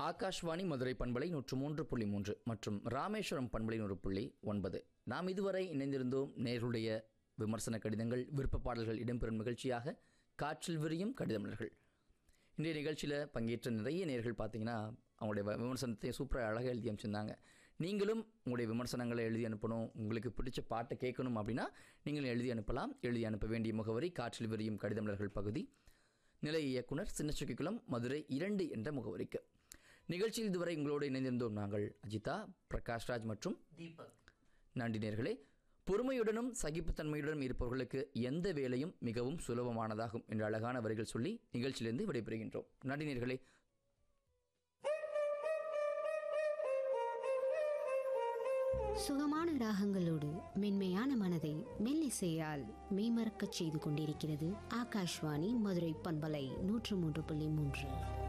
ஆகாஷ்வாணி மதுரை பண்பலை நூற்று மூன்று புள்ளி மூன்று மற்றும் ராமேஸ்வரம் பண்பலை நூறு புள்ளி ஒன்பது நாம் இதுவரை இணைந்திருந்தோம் நேர்களுடைய விமர்சன கடிதங்கள் விருப்ப பாடல்கள் இடம்பெறும் நிகழ்ச்சியாக காற்றில் விரியும் கடிதமலர்கள் இன்றைய நிகழ்ச்சியில் பங்கேற்ற நிறைய நேர்கள் பார்த்தீங்கன்னா அவங்களுடைய வ- விமர்சனத்தை சூப்பராக அழகாக எழுதி அனுப்பிச்சிருந்தாங்க நீங்களும் உங்களுடைய விமர்சனங்களை எழுதி அனுப்பணும் உங்களுக்கு பிடிச்ச பாட்டை கேட்கணும் அப்படின்னா நீங்கள் எழுதி அனுப்பலாம் எழுதி அனுப்ப வேண்டிய முகவரி காற்றில் விரியும் கடிதமலர்கள் பகுதி நிலைய இயக்குனர் சின்னச்சுக்கிக்குளம் மதுரை இரண்டு என்ற முகவரிக்கு நிகழ்ச்சியில் இதுவரை உங்களோடு இணைந்திருந்தோம் நாங்கள் அஜிதா பிரகாஷ்ராஜ் மற்றும் தீபக் நன்றி நேர்களே பொறுமையுடனும் சகிப்புத்தன்மையுடனும் இருப்பவர்களுக்கு எந்த வேலையும் மிகவும் சுலபமானதாகும் என்ற அழகான வரிகள் சொல்லி நிகழ்ச்சியிலிருந்து விடைபெறுகின்றோம் நன்றி நேர்களே சுகமான ராகங்களோடு மென்மையான மனதை மெல்லிசையால் மெய்மறக்கச் செய்து கொண்டிருக்கிறது ஆகாஷ்வாணி மதுரை பண்பலை நூற்று மூன்று புள்ளி மூன்று